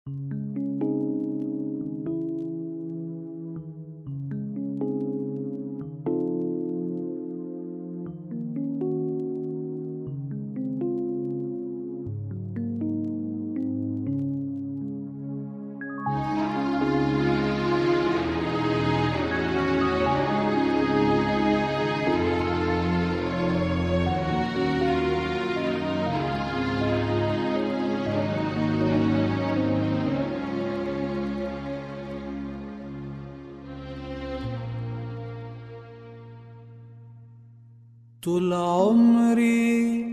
طول عمري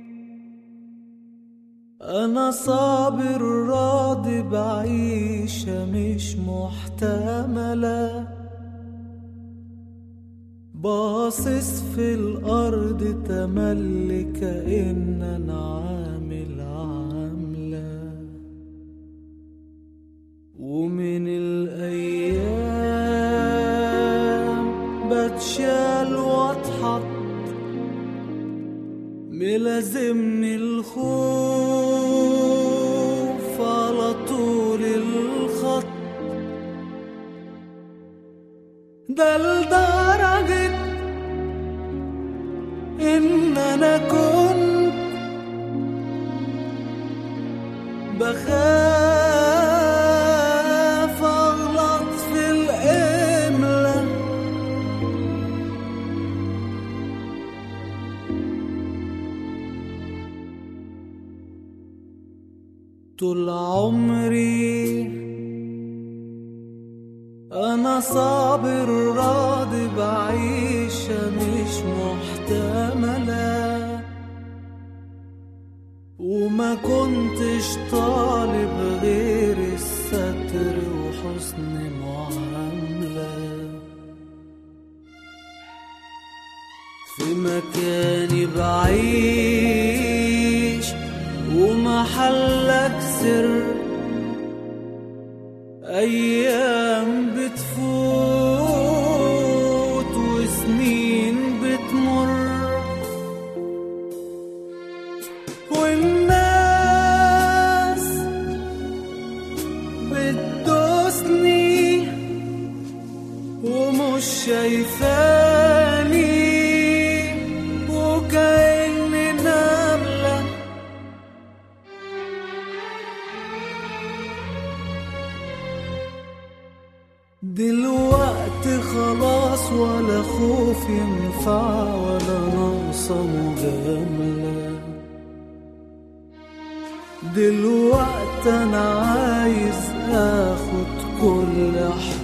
أنا صابر راضي بعيشة مش محتملة باصص في الأرض تملي كأن أنا عامل عاملة ومن الأيام بتشال واتحط ملازمني الخوف على طول الخط ده لدرجة إن أنا كنت بخاف أغلط في الإملا طول عمري أنا صابر راضي بعيشة مش محتملة وما كنتش طالب غير الستر وحسن معاملة في مكاني بعيش ومحلك سر أيام بتفوت وسنين بتمر والناس بتدوسني ومش شايفاني وكأني نملة دلوقتي خلاص ولا خوف ينفع ولا ناقصة مجاملة دلوقتي أنا عايز آخد كل حب